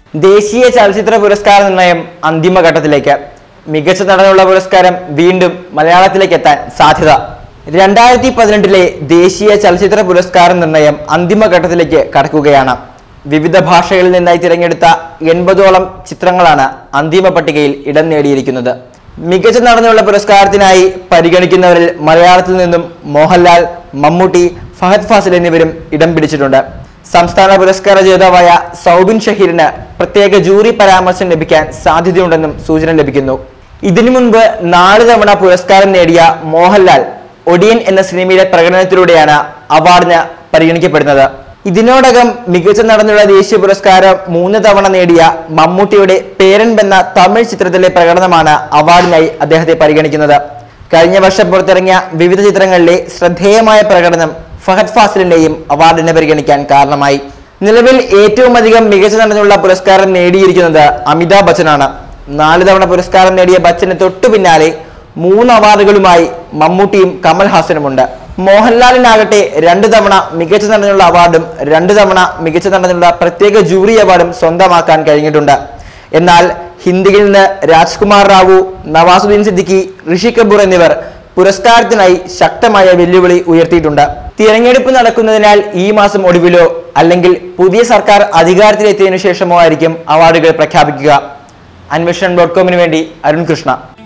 ദേശീയ ചലച്ചിത്ര പുരസ്കാര നിർണയം അന്തിമഘട്ടത്തിലേക്ക് മികച്ച നടനുള്ള പുരസ്കാരം വീണ്ടും മലയാളത്തിലേക്ക് എത്താൻ സാധ്യത രണ്ടായിരത്തി പതിനെട്ടിലെ ദേശീയ ചലച്ചിത്ര പുരസ്കാര നിർണയം അന്തിമഘട്ടത്തിലേക്ക് കടക്കുകയാണ് വിവിധ ഭാഷകളിൽ നിന്നായി തിരഞ്ഞെടുത്ത എൺപതോളം ചിത്രങ്ങളാണ് അന്തിമ പട്ടികയിൽ ഇടം നേടിയിരിക്കുന്നത് മികച്ച നടനുള്ള പുരസ്കാരത്തിനായി പരിഗണിക്കുന്നവരിൽ മലയാളത്തിൽ നിന്നും മോഹൻലാൽ മമ്മൂട്ടി ഫഹദ് ഫാസിൽ എന്നിവരും ഇടം പിടിച്ചിട്ടുണ്ട് സംസ്ഥാന പുരസ്കാര ജേതാവായ സൗബിൻ ഷഹീറിന് പ്രത്യേക ജൂറി പരാമർശം ലഭിക്കാൻ സാധ്യതയുണ്ടെന്നും സൂചന ലഭിക്കുന്നു ഇതിനു മുൻപ് നാല് തവണ പുരസ്കാരം നേടിയ മോഹൻലാൽ ഒടിയൻ എന്ന സിനിമയിലെ പ്രകടനത്തിലൂടെയാണ് അവാർഡിന് പരിഗണിക്കപ്പെടുന്നത് ഇതിനോടകം മികച്ച നടനുള്ള ദേശീയ പുരസ്കാരം മൂന്ന് തവണ നേടിയ മമ്മൂട്ടിയുടെ പേരൻ എന്ന തമിഴ് ചിത്രത്തിലെ പ്രകടനമാണ് അവാർഡിനായി അദ്ദേഹത്തെ പരിഗണിക്കുന്നത് കഴിഞ്ഞ വർഷം പുറത്തിറങ്ങിയ വിവിധ ചിത്രങ്ങളിലെ ശ്രദ്ധേയമായ പ്രകടനം ഫഹദ് ഫാസിലിന്റെയും അവാർഡിനെ പരിഗണിക്കാൻ കാരണമായി നിലവിൽ ഏറ്റവും അധികം മികച്ച നടനുള്ള പുരസ്കാരം നേടിയിരിക്കുന്നത് അമിതാഭ് ബച്ചനാണ് നാല് തവണ പുരസ്കാരം നേടിയ ബച്ചന് തൊട്ടു പിന്നാലെ മൂന്ന് അവാർഡുകളുമായി മമ്മൂട്ടിയും കമൽഹാസനുമുണ്ട് മോഹൻലാലിനാകട്ടെ രണ്ടു തവണ മികച്ച നടനുള്ള അവാർഡും രണ്ടു തവണ മികച്ച നടനുള്ള പ്രത്യേക ജൂറി അവാർഡും സ്വന്തമാക്കാൻ കഴിഞ്ഞിട്ടുണ്ട് എന്നാൽ ഹിന്ദിയിൽ നിന്ന് രാജ്കുമാർ റാവു നവാസുദ്ദീൻ സിദ്ദിഖി ഋഷി കപൂർ എന്നിവർ പുരസ്കാരത്തിനായി ശക്തമായ വെല്ലുവിളി ഉയർത്തിയിട്ടുണ്ട് തിരഞ്ഞെടുപ്പ് നടക്കുന്നതിനാൽ ഈ മാസം ഒടുവിലോ അല്ലെങ്കിൽ പുതിയ സർക്കാർ അധികാരത്തിലെത്തിയതിനു ശേഷമോ ആയിരിക്കും അവാർഡുകൾ പ്രഖ്യാപിക്കുക അന്വേഷണം ഡോട്ട് കോമിന് വേണ്ടി അരുൺ കൃഷ്ണ